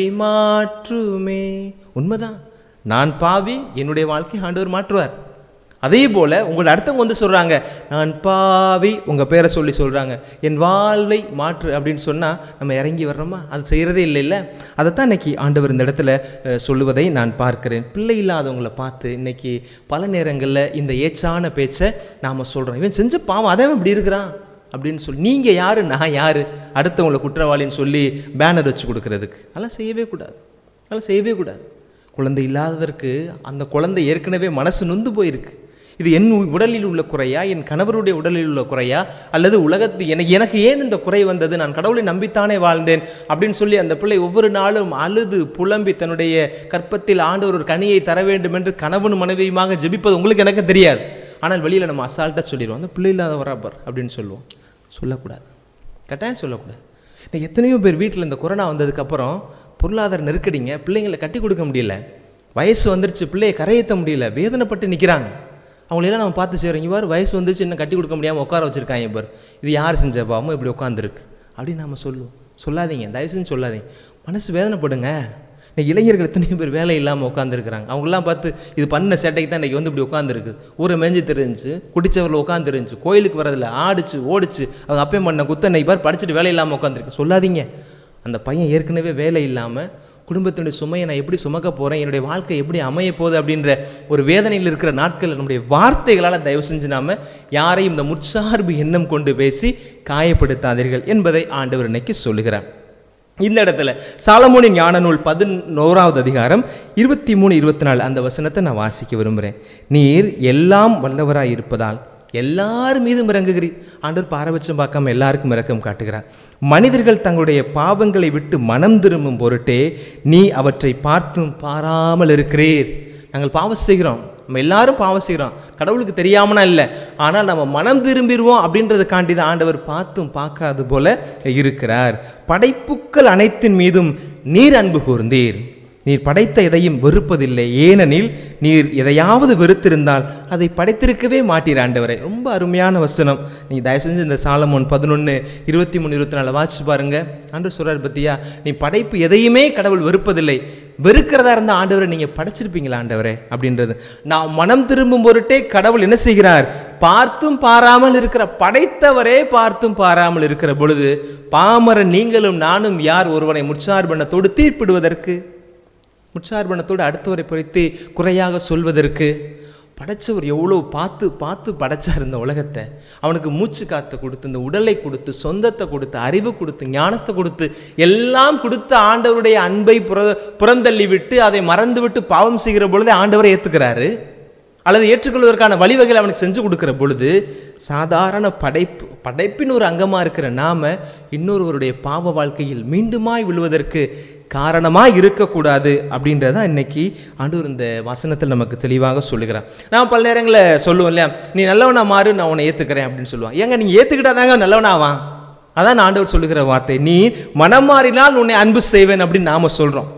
மாற்றுமே உண்மைதான் நான் பாவி என்னுடைய வாழ்க்கை ஆண்டவர் மாற்றுவார் அதே போல உங்களோட அடுத்தவங்க வந்து சொல்றாங்க நான் பாவி உங்க பேரை சொல்லி சொல்றாங்க என் வாழ்வை மாற்று அப்படின்னு சொன்னா நம்ம இறங்கி வர்றோமா அது செய்யறதே இல்லை இல்லை அதைத்தான் இன்னைக்கு ஆண்டவர் இந்த இடத்துல அஹ், சொல்லுவதை நான் பார்க்கிறேன் பிள்ளை இல்லாதவங்களை பார்த்து இன்னைக்கு பல நேரங்களில் இந்த ஏச்சான பேச்சை நாம சொல்றோம் இவன் செஞ்ச பாவம் அதான் இப்படி இருக்கிறான் அப்படின்னு சொல்லி நீங்கள் யாரு நான் யாரு அடுத்தவங்களை குற்றவாளின்னு சொல்லி பேனர் வச்சு கொடுக்கறதுக்கு அதெல்லாம் செய்யவே கூடாது அதெல்லாம் செய்யவே கூடாது குழந்தை இல்லாததற்கு அந்த குழந்தை ஏற்கனவே மனசு நொந்து போயிருக்கு இது என் உ- உடலில் உள்ள குறையா என் கணவருடைய உடலில் உள்ள குறையா அல்லது உலகத்து எனக்கு எனக்கு ஏன் இந்த குறை வந்தது நான் கடவுளை நம்பித்தானே வாழ்ந்தேன் அப்படின்னு சொல்லி அந்த பிள்ளை ஒவ்வொரு நாளும் அழுது புலம்பி தன்னுடைய கற்பத்தில் ஆண்டவர் ஒரு கனியை தர வேண்டும் என்று கணவன் மனைவியுமாக ஜெபிப்பது உங்களுக்கு எனக்கு தெரியாது ஆனால் வெளியில் நம்ம அசால்ட்டாக சொல்லிடுவோம் அந்த பிள்ளை இல்லாத வராப்பர் அப்படின்னு சொல்லுவோம் சொல்லக்கூடாது கட்டாயம் சொல்லக்கூடாது இன்னைக்கு எத்தனையோ பேர் வீட்டில் இந்த கொரோனா வந்ததுக்கப்புறம் பொருளாதார நெருக்கடிங்க பிள்ளைங்களை கட்டி கொடுக்க முடியல வயசு வந்துருச்சு பிள்ளையை கரையேற்ற முடியல வேதனைப்பட்டு நிற்கிறாங்க அவங்களெல்லாம் நம்ம பார்த்து செய்கிறோம் இவ்வாறு வயசு வந்துச்சு இன்னும் கட்டி கொடுக்க முடியாமல் உட்கார வச்சிருக்காங்க பார் இது யார் செஞ்ச பாவமோ இப்படி உட்காந்துருக்கு அப்படின்னு நாம சொல்லுவோம் சொல்லாதீங்க தயவு செஞ்சு சொல்லாதீங்க மனசு வேதனைப்படுங்க இன்னைக்கு இளைஞர்கள் எத்தனையோ பேர் வேலை இல்லாமல் உட்காந்துருக்குறாங்க அவங்களாம் பார்த்து இது பண்ண சேட்டைக்கு தான் இன்றைக்கி வந்து இப்படி உட்காந்துருக்கு ஊரை மேஞ்சு தெரிஞ்சு குடிச்சவரில் உட்காந்துருந்துச்சு கோயிலுக்கு வரதில்ல ஆடிச்சு ஓடிச்சு அவங்க அப்பயும் பண்ண குத்த இன்னைக்கு பார் படிச்சுட்டு வேலை இல்லாமல் உட்காந்துருக்கு சொல்லாதீங்க அந்த பையன் ஏற்கனவே வேலை இல்லாமல் குடும்பத்தினுடைய சுமையை நான் எப்படி சுமக்க போகிறேன் என்னுடைய வாழ்க்கை எப்படி அமைய போகுது அப்படின்ற ஒரு வேதனையில் இருக்கிற நாட்கள் நம்முடைய வார்த்தைகளால் தயவு செஞ்சு நாம யாரையும் இந்த முற்சார்பு எண்ணம் கொண்டு பேசி காயப்படுத்தாதீர்கள் என்பதை ஆண்டவர் இன்னைக்கு சொல்லுகிறார் இந்த இடத்துல சாலமோனின் ஞான நூல் பதினோராவது அதிகாரம் இருபத்தி மூணு இருபத்தி நாலு அந்த வசனத்தை நான் வாசிக்க விரும்புகிறேன் நீர் எல்லாம் வல்லவராய் இருப்பதால் எல்லார் மீதும் இறங்குகிறீர் ஆண்டவர் பாரபட்சம் பார்க்காம எல்லாருக்கும் இரக்கம் காட்டுகிறார் மனிதர்கள் தங்களுடைய பாவங்களை விட்டு மனம் திரும்பும் பொருட்டே நீ அவற்றை பார்த்தும் பாராமல் இருக்கிறீர் நாங்கள் பாவம் செய்கிறோம் நம்ம எல்லாரும் பாவம் செய்கிறோம் கடவுளுக்கு தெரியாமனா இல்லை ஆனால் நம்ம மனம் திரும்பிடுவோம் அப்படின்றதுக்காண்டி தான் ஆண்டவர் பார்த்தும் பார்க்காது போல இருக்கிறார் படைப்புக்கள் அனைத்தின் மீதும் நீர் அன்பு கூர்ந்தீர் நீர் படைத்த எதையும் வெறுப்பதில்லை ஏனெனில் நீர் எதையாவது வெறுத்திருந்தால் அதை படைத்திருக்கவே மாட்டீர் ஆண்டவரை ரொம்ப அருமையான வசனம் நீங்கள் தயவு செஞ்சு இந்த சாலமோன் பதினொன்று இருபத்தி மூணு இருபத்தி நாலு வாட்சி பாருங்க ஆண்டு சொல்றார் பத்தியா நீ படைப்பு எதையுமே கடவுள் வெறுப்பதில்லை வெறுக்கிறதா இருந்தால் ஆண்டவரை நீங்கள் படைச்சிருப்பீங்களா ஆண்டவரே அப்படின்றது நான் மனம் திரும்பும் பொருட்டே கடவுள் என்ன செய்கிறார் பார்த்தும் பாராமல் இருக்கிற படைத்தவரே பார்த்தும் பாராமல் இருக்கிற பொழுது பாமர நீங்களும் நானும் யார் ஒருவனை முற்சார்பணத்தோடு தீர்ப்பிடுவதற்கு முற்சார்பணத்தோடு அடுத்தவரை குறித்து குறையாக சொல்வதற்கு படைச்சவர் எவ்வளோ பார்த்து பார்த்து படைச்சார் இந்த உலகத்தை அவனுக்கு மூச்சு காற்றை கொடுத்து இந்த உடலை கொடுத்து சொந்தத்தை கொடுத்து அறிவு கொடுத்து ஞானத்தை கொடுத்து எல்லாம் கொடுத்து ஆண்டவருடைய அன்பை புற புறந்தள்ளி விட்டு அதை மறந்து விட்டு பாவம் செய்கிற பொழுதே ஆண்டவரை ஏற்றுக்கிறாரு அல்லது ஏற்றுக்கொள்வதற்கான வழிவகைகளை அவனுக்கு செஞ்சு கொடுக்கிற பொழுது சாதாரண படைப்பு படைப்பின் ஒரு அங்கமாக இருக்கிற நாம இன்னொருவருடைய பாவ வாழ்க்கையில் மீண்டுமாய் விழுவதற்கு காரணமாக இருக்கக்கூடாது அப்படின்றத இன்னைக்கு ஆண்டவர் இந்த வசனத்தில் நமக்கு தெளிவாக சொல்லுகிறார் நான் பல நேரங்களில் சொல்லுவோம் இல்லையா நீ நல்லவனா மாறு நான் உன்னை ஏற்றுக்கிறேன் அப்படின்னு சொல்லுவான் ஏங்க நீ ஏற்றுக்கிட்டாதாங்க நல்லவனாவா அதான் ஆண்டவர் சொல்லுகிற வார்த்தை நீ மனம் மாறினால் உன்னை அன்பு செய்வேன் அப்படின்னு நாம சொல்கிறோம்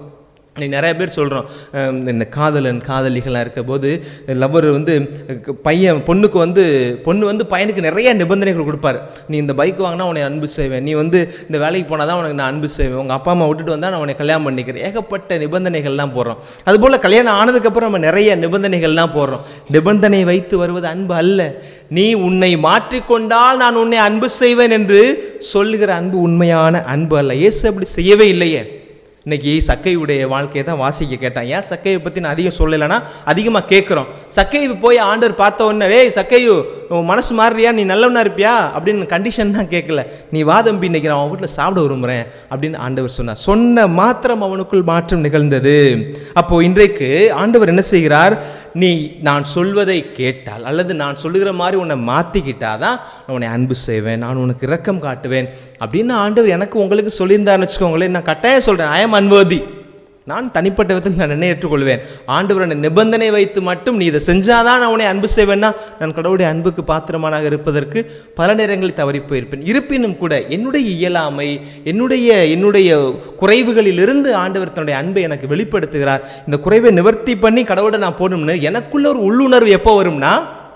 இன்னைக்கு நிறைய பேர் சொல்கிறோம் இந்த காதலன் காதலிகளாக இருக்க போது லவ்வர் வந்து க- பையன் பொண்ணுக்கு வந்து பொண்ணு வந்து பையனுக்கு நிறைய நிபந்தனைகள் கொடுப்பாரு நீ இந்த பைக் வாங்கினா உன்னை அன்பு செய்வேன் நீ வந்து இந்த வேலைக்கு போனால் தான் உனக்கு நான் அன்பு செய்வேன் உங்கள் அப்பா அம்மா விட்டுட்டு வந்தால் நான் உன்னை கல்யாணம் பண்ணிக்கிறேன் ஏகப்பட்ட நிபந்தனைகள்லாம் போடுறோம் அதுபோல் கல்யாணம் ஆனதுக்கப்புறம் நம்ம நிறைய நிபந்தனைகள்லாம் போடுறோம் நிபந்தனை வைத்து வருவது அன்பு அல்ல நீ உன்னை மாற்றிக்கொண்டால் நான் உன்னை அன்பு செய்வேன் என்று சொல்லுகிற அன்பு உண்மையான அன்பு அல்ல இயேசு அப்படி செய்யவே இல்லையே இன்னைக்கு சக்கையுடைய வாழ்க்கையை தான் வாசிக்க கேட்டான் ஏன் சக்கையை பற்றி நான் அதிகம் சொல்லலைன்னா அதிகமாக கேட்குறோம் சக்கையை போய் ஆண்டவர் பார்த்த உடனே ஏய் சக்கையு உன் மனசு மாறுறியா நீ நல்லவனா இருப்பியா அப்படின்னு கண்டிஷன் தான் கேட்கல நீ வாதம்பி இன்னைக்கு நான் அவன் வீட்டில் சாப்பிட விரும்புகிறேன் அப்படின்னு ஆண்டவர் சொன்னார் சொன்ன மாத்திரம் அவனுக்குள் மாற்றம் நிகழ்ந்தது அப்போ இன்றைக்கு ஆண்டவர் என்ன செய்கிறார் நீ நான் சொல்வதை கேட்டால் அல்லது நான் சொல்லுகிற மாதிரி உன்னை மாற்றிக்கிட்டாதான் நான் உன்னை அன்பு செய்வேன் நான் உனக்கு இரக்கம் காட்டுவேன் அப்படின்னு ஆண்டவர் எனக்கு உங்களுக்கு சொல்லியிருந்தாருன்னு வச்சுக்கோங்களேன் நான் கட்டாயம் சொல்கிறேன் ஐ எம் அன்வர்தி நான் தனிப்பட்ட விதத்தில் நான் என்ன ஏற்றுக்கொள்வேன் ஆண்டவர் என்னை நிபந்தனை வைத்து மட்டும் நீ இதை செஞ்சாதான் நான் உன்னை அன்பு செய்வேன்னா நான் கடவுளுடைய அன்புக்கு பாத்திரமானாக இருப்பதற்கு பல நேரங்களில் தவறி போயிருப்பேன் இருப்பினும் கூட என்னுடைய இயலாமை என்னுடைய என்னுடைய குறைவுகளிலிருந்து ஆண்டவர் தன்னுடைய அன்பை எனக்கு வெளிப்படுத்துகிறார் இந்த குறைவை நிவர்த்தி பண்ணி கடவுளை நான் போடணும்னு எனக்குள்ள ஒரு உள்ளுணர்வு எப்போ வரும்னா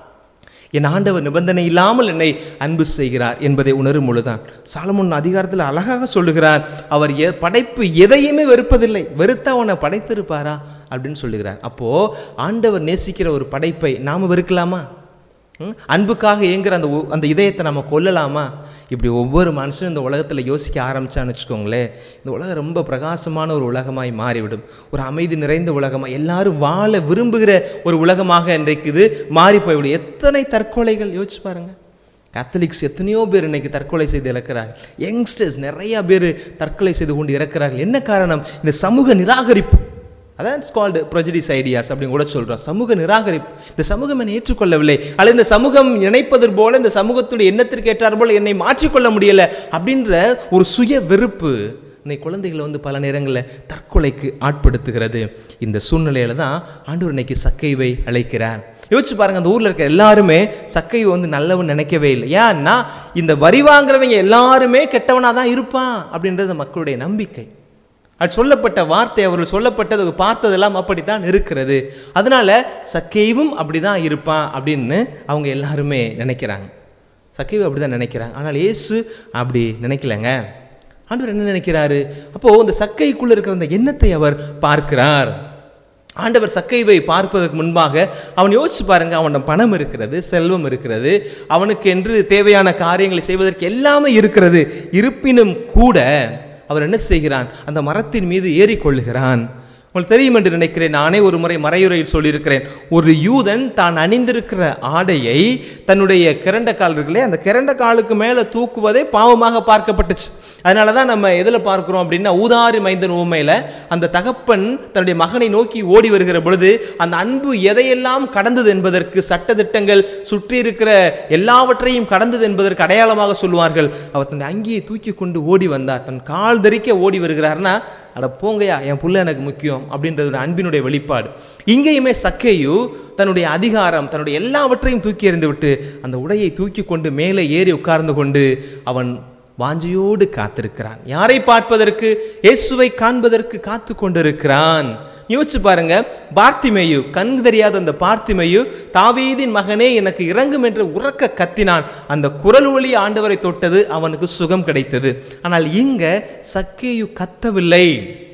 என் ஆண்டவர் நிபந்தனை இல்லாமல் என்னை அன்பு செய்கிறார் என்பதை உணரும் பொழுதுதான் சாலமோன் அதிகாரத்தில் அழகாக சொல்லுகிறார் அவர் எ படைப்பு எதையுமே வெறுப்பதில்லை வெறுத்த அவனை படைத்திருப்பாரா அப்படின்னு சொல்லுகிறார் அப்போ ஆண்டவர் நேசிக்கிற ஒரு படைப்பை நாம வெறுக்கலாமா ம்? அன்புக்காக ஏங்குற அந்த உ- அந்த இதயத்தை நம்ம கொல்லலாமா இப்படி ஒவ்வொரு மனுஷனும் இந்த உலகத்தில் யோசிக்க ஆரம்பிச்சான்னு வச்சுக்கோங்களேன் இந்த உலகம் ரொம்ப பிரகாசமான ஒரு உலகமாய் மாறிவிடும் ஒரு அமைதி நிறைந்த உலகமாக எல்லாரும் வாழ விரும்புகிற ஒரு உலகமாக இன்றைக்கு இது மாறி போய்விடும் எத்தனை தற்கொலைகள் யோசிச்சு பாருங்க கேத்தலிக்ஸ் எத்தனையோ பேர் இன்னைக்கு தற்கொலை செய்து இறக்கிறார்கள் யங்ஸ்டர்ஸ் நிறைய பேர் தற்கொலை செய்து கொண்டு இறக்கிறார்கள் என்ன காரணம் இந்த சமூக நிராகரிப்பு அதான் இட்ஸ் கால்டு ப்ரொஜடிஸ் ஐடியாஸ் அப்படின்னு கூட சொல்கிறோம் சமூக நிராகரிப்பு இந்த சமூகம் என்னை ஏற்றுக்கொள்ளவில்லை அல்லது இந்த சமூகம் நினைப்பது போல இந்த சமூகத்துடைய எண்ணத்திற்கு ஏற்றார் போல என்னை மாற்றிக்கொள்ள முடியல அப்படின்ற ஒரு சுய வெறுப்பு இந்த குழந்தைகளை வந்து பல நேரங்களில் தற்கொலைக்கு ஆட்படுத்துகிறது இந்த சூழ்நிலையில தான் ஆண்டவர் இன்னைக்கு சக்கைவை அழைக்கிறார் யோசிச்சு பாருங்க அந்த ஊர்ல இருக்க எல்லாருமே சக்கைவை வந்து நல்லவன் நினைக்கவே இல்லை ஏன்னா இந்த வரி வாங்குறவங்க எல்லாருமே கெட்டவனா தான் இருப்பான் அப்படின்றது மக்களுடைய நம்பிக்கை அது சொல்லப்பட்ட வார்த்தை அவர்கள் சொல்லப்பட்டது அவர் பார்த்ததெல்லாம் அப்படித்தான் இருக்கிறது அதனால சக்கைவும் அப்படிதான் இருப்பான் அப்படின்னு அவங்க எல்லாருமே நினைக்கிறாங்க சக்கைவு அப்படிதான் நினைக்கிறாங்க ஆனால் இயேசு அப்படி நினைக்கலங்க ஆண்டவர் என்ன நினைக்கிறாரு அப்போ இந்த சக்கைக்குள்ள இருக்கிற அந்த எண்ணத்தை அவர் பார்க்கிறார் ஆண்டவர் சக்கைவை பார்ப்பதற்கு முன்பாக அவன் யோசிச்சு பாருங்க அவனிடம் பணம் இருக்கிறது செல்வம் இருக்கிறது அவனுக்கு என்று தேவையான காரியங்களை செய்வதற்கு எல்லாமே இருக்கிறது இருப்பினும் கூட அவர் என்ன செய்கிறான் அந்த மரத்தின் மீது ஏறிக்கொள்ளுகிறான் உங்களுக்கு தெரியும் என்று நினைக்கிறேன் நானே ஒரு முறை மறையுறையில் சொல்லியிருக்கிறேன் ஒரு யூதன் தான் அணிந்திருக்கிற ஆடையை தன்னுடைய கிரண்ட கால் இருக்குல்லையே அந்த கிரண்ட காலுக்கு மேலே தூக்குவதே பாவமாக பார்க்கப்பட்டுச்சு அதனால தான் நம்ம எதில் பார்க்குறோம் அப்படின்னா ஊதாரி மைந்தன் ஊமையில் அந்த தகப்பன் தன்னுடைய மகனை நோக்கி ஓடி வருகிற பொழுது அந்த அன்பு எதையெல்லாம் கடந்தது என்பதற்கு சட்டதிட்டங்கள் சுற்றி இருக்கிற எல்லாவற்றையும் கடந்தது என்பதற்கு அடையாளமாக சொல்லுவார்கள் அவர் தன்னுடைய அங்கியை தூக்கி கொண்டு ஓடி வந்தார் தன் கால் தரிக்க ஓடி வருகிறார்னா அட போங்கயா என் புள்ள எனக்கு முக்கியம் அப்படின்றது ஒரு அன்பினுடைய வெளிப்பாடு இங்கேயுமே சக்கையு தன்னுடைய அதிகாரம் தன்னுடைய எல்லாவற்றையும் தூக்கி எறிந்து விட்டு அந்த உடையை தூக்கி கொண்டு மேலே ஏறி உட்கார்ந்து கொண்டு அவன் வாஞ்சையோடு காத்திருக்கிறான் யாரை பார்ப்பதற்கு இயேசுவை காண்பதற்கு காத்து கொண்டிருக்கிறான் யோசிச்சு பாருங்க பார்த்திமேயு கண் தெரியாத அந்த பார்த்திமேயு தாவீதின் மகனே எனக்கு இறங்கும் என்று உறக்க கத்தினான் அந்த குரல் ஒளி ஆண்டவரை தொட்டது அவனுக்கு சுகம் கிடைத்தது ஆனால் இங்க சக்கேயு கத்தவில்லை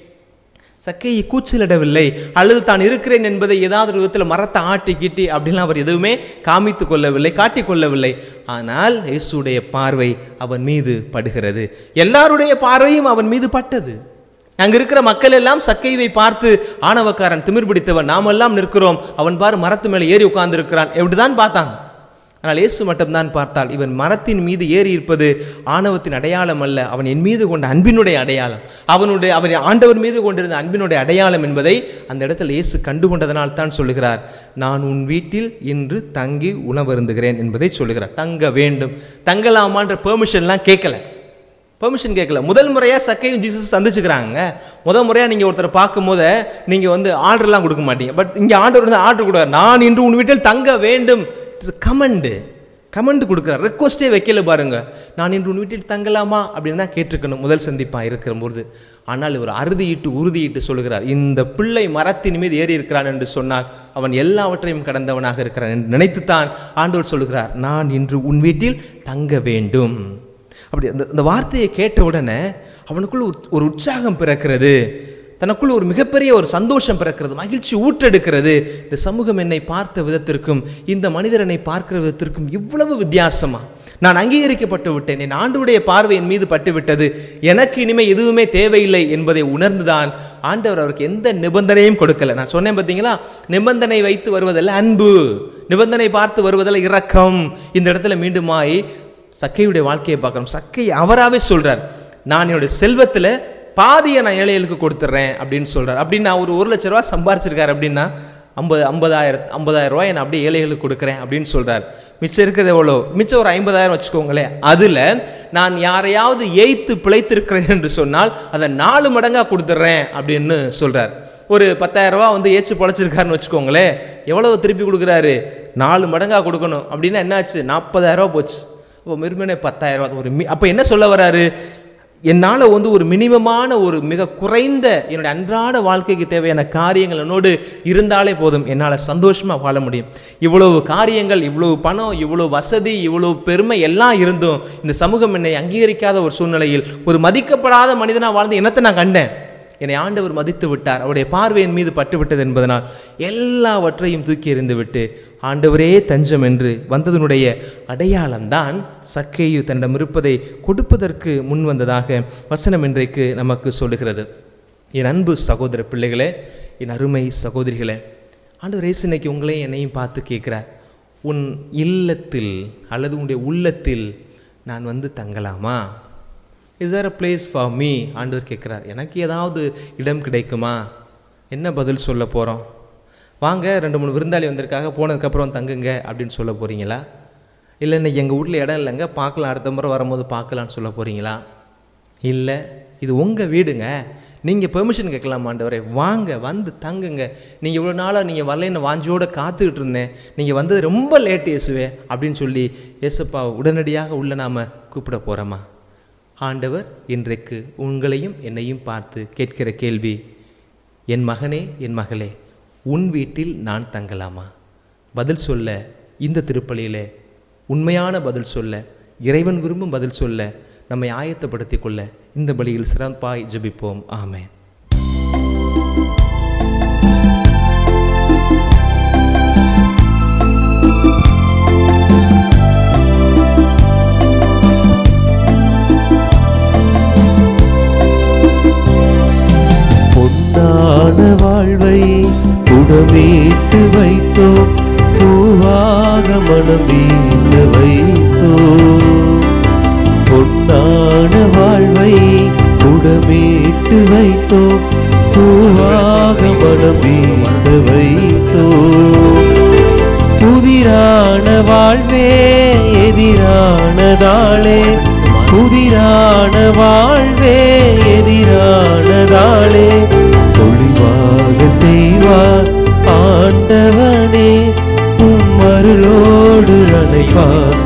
சக்கையை கூச்சலிடவில்லை அல்லது தான் இருக்கிறேன் என்பதை ஏதாவது ஒரு விதத்தில் மரத்தை ஆட்டி கிட்டி அப்படிலாம் அவர் எதுவுமே காமித்து கொள்ளவில்லை காட்டிக் கொள்ளவில்லை ஆனால் இயேசுடைய பார்வை அவன் மீது படுகிறது எல்லாருடைய பார்வையும் அவன் மீது பட்டது அங்க இருக்கிற மக்கள் எல்லாம் சக்கைவை பார்த்து ஆணவக்காரன் திமிர் பிடித்தவன் நாமெல்லாம் நிற்கிறோம் அவன் பாரு மரத்து மேலே ஏறி உட்கார்ந்து இருக்கிறான் எப்படிதான் பார்த்தாங்க ஆனால் இயேசு மட்டும்தான் பார்த்தால் இவன் மரத்தின் மீது ஏறி இருப்பது ஆணவத்தின் அடையாளம் அல்ல அவன் என் மீது கொண்ட அன்பினுடைய அடையாளம் அவனுடைய அவன் ஆண்டவர் மீது கொண்டிருந்த அன்பினுடைய அடையாளம் என்பதை அந்த இடத்துல இயேசு கண்டுகொண்டதனால் தான் சொல்லுகிறார் நான் உன் வீட்டில் இன்று தங்கி உணவருந்துகிறேன் என்பதை சொல்லுகிறார் தங்க வேண்டும் தங்கலாமான்ற பெர்மிஷன்லாம் கேட்கல பெர்மிஷன் கேட்கல முதல் முறையாக சக்கையும் ஜீசஸ் சந்திச்சுக்கிறாங்க முதல் முறையாக நீங்கள் ஒருத்தரை பார்க்கும்போது நீங்கள் வந்து ஆர்டர்லாம் கொடுக்க மாட்டீங்க பட் இங்கே ஆர்டர் வந்து ஆர்டர் கொடுக்குறாரு நான் இன்று உன் வீட்டில் தங்க வேண்டும் இட்ஸ் கமண்டு கமெண்ட் கொடுக்குறார் ரெக்வஸ்டே வைக்கல பாருங்க நான் இன்று உன் வீட்டில் தங்கலாமா அப்படின்னு தான் கேட்டிருக்கணும் முதல் சந்திப்பாக இருக்கிற போது ஆனால் இவர் அறுதியிட்டு உறுதியிட்டு சொல்கிறார் இந்த பிள்ளை மரத்தின் மீது ஏறி இருக்கிறான் என்று சொன்னால் அவன் எல்லாவற்றையும் கடந்தவனாக இருக்கிறான் என்று நினைத்துத்தான் ஆண்டவர் சொல்கிறார் நான் இன்று உன் வீட்டில் தங்க வேண்டும் அப்படி அந்த அந்த வார்த்தையை கேட்ட உடனே அவனுக்குள் ஒரு- ஒரு உற்சாகம் பிறக்கிறது தனக்குள் ஒரு மிகப்பெரிய ஒரு சந்தோஷம் பிறக்கிறது மகிழ்ச்சி ஊற்றெடுக்கிறது இந்த சமூகம் என்னை பார்த்த விதத்திற்கும் இந்த மனிதர் என்னை பார்க்கிற விதத்திற்கும் இவ்வளவு வித்தியாசமா நான் அங்கீகரிக்கப்பட்டு விட்டேன் என் ஆண்டுடைய பார்வை என் மீது பட்டு விட்டது எனக்கு இனிமே எதுவுமே தேவையில்லை என்பதை உணர்ந்துதான் ஆண்டவர் அவருக்கு எந்த நிபந்தனையும் கொடுக்கல நான் சொன்னேன் பார்த்தீங்களா நிபந்தனை வைத்து வருவதல்ல அன்பு நிபந்தனை பார்த்து வருவதல்ல இரக்கம் இந்த இடத்துல மீண்டுமாய் சக்கையுடைய வாழ்க்கையை பார்க்கணும் சக்கை அவராகவே சொல்றார் நான் என்னுடைய செல்வத்துல பாதியை நான் ஏழைகளுக்கு கொடுத்துட்றேன் அப்படின்னு சொல்றார் அப்படின்னா ஒரு ஒரு லட்ச ரூபா சம்பாரிச்சிருக்காரு அப்படின்னா ஐம்பது ஐம்பதாயிரம் ஐம்பதாயிரம் ரூபாய் நான் அப்படியே ஏழைகளுக்கு கொடுக்குறேன் அப்படின்னு சொல்றார் மிச்சம் இருக்கிறது எவ்வளோ மிச்சம் ஒரு ஐம்பதாயிரம் வச்சுக்கோங்களேன் அதில் நான் யாரையாவது ஏய்த்து பிழைத்திருக்கிறேன் என்று சொன்னால் அதை நாலு மடங்காக கொடுத்துட்றேன் அப்படின்னு சொல்றார் ஒரு பத்தாயிரம் ரூபா வந்து ஏச்சு பொழைச்சிருக்காருன்னு வச்சுக்கோங்களேன் எவ்வளவு திருப்பி கொடுக்குறாரு நாலு மடங்காக கொடுக்கணும் அப்படின்னா என்னாச்சு நாற்பதாயிரம் ரூபா போச்சு இப்போ மிருமனே பத்தாயிரம் ரூபா ஒரு மி அப்போ என்ன சொல்ல வராரு என்னால் வந்து ஒரு மினிமமான ஒரு மிக குறைந்த என்னுடைய அன்றாட வாழ்க்கைக்கு தேவையான காரியங்கள் என்னோடு இருந்தாலே போதும் என்னால் சந்தோஷமாக வாழ முடியும் இவ்வளவு காரியங்கள் இவ்வளவு பணம் இவ்வளவு வசதி இவ்வளவு பெருமை எல்லாம் இருந்தும் இந்த சமூகம் என்னை அங்கீகரிக்காத ஒரு சூழ்நிலையில் ஒரு மதிக்கப்படாத மனிதனாக வாழ்ந்து என்னத்தை நான் கண்டேன் என்னை ஆண்டவர் மதித்து விட்டார் அவருடைய பார்வையின் மீது பட்டு விட்டது என்பதனால் எல்லாவற்றையும் தூக்கி எறிந்து விட்டு ஆண்டவரே தஞ்சம் என்று வந்ததனுடைய அடையாளம்தான் சக்கையு தன்னிடம் இருப்பதை கொடுப்பதற்கு முன் வந்ததாக வசனம் இன்றைக்கு நமக்கு சொல்லுகிறது என் அன்பு சகோதர பிள்ளைகளே என் அருமை சகோதரிகளே ஆண்டவர் இயேசு இன்னைக்கு உங்களையும் என்னையும் பார்த்து கேட்குறார் உன் இல்லத்தில் அல்லது உன்னுடைய உள்ளத்தில் நான் வந்து தங்கலாமா is there a place for me ஆண்டவர் கேட்குறார் எனக்கு ஏதாவது இடம் கிடைக்குமா என்ன பதில் சொல்ல போகிறோம் வாங்க ரெண்டு மூணு விருந்தாளி வந்திருக்காங்க போனதுக்கப்புறம் தங்குங்க அப்படின்னு சொல்ல போகிறீங்களா இல்லை இன்னைக்கு எங்கள் வீட்டில் இடம் இல்லைங்க பார்க்கலாம் அடுத்த முறை வரும்போது பார்க்கலான்னு சொல்ல போகிறீங்களா இல்லை இது உங்கள் வீடுங்க நீங்கள் பெர்மிஷன் கேட்கலாம் ஆண்டவரே வாங்க வந்து தங்குங்க நீங்கள் இவ்வளோ நாளாக நீங்கள் வரலைன்னு வாஞ்சியோட காத்துக்கிட்டு இருந்தேன் நீங்கள் வந்தது ரொம்ப லேட் இயேசுவே அப்படின்னு சொல்லி இயேசுப்பா உடனடியாக உள்ள நாம் கூப்பிட போகிறோமா ஆண்டவர் இன்றைக்கு உங்களையும் என்னையும் பார்த்து கேட்கிற கேள்வி என் மகனே என் மகளே உன் வீட்டில் நான் தங்கலாமா பதில் சொல்ல இந்த திருப்பலியிலே உண்மையான பதில் சொல்ல இறைவன் விரும்பும் பதில் சொல்ல நம்மை ஆயத்தப்படுத்திக் கொள்ள இந்த பலியில் சிறப்பாய் ஜெபிப்போம் ஆமென் பொன்னான வாழ்வை உடமீட்டு வைத்தோம் பூவாக மனம் வீச வைத்தோம் பொன்னான வாழ்வை உடமீட்டு வைத்தோம் பூவாக மனம் வீச வைத்தோம் புதிரான வாழ்வே எதிரானதாளே புதிரான வாழ்வே எதிரானதாளே ஒளிவாக செய்வார் ஆண்டவனே உம் அருளோடு அணைப்பார்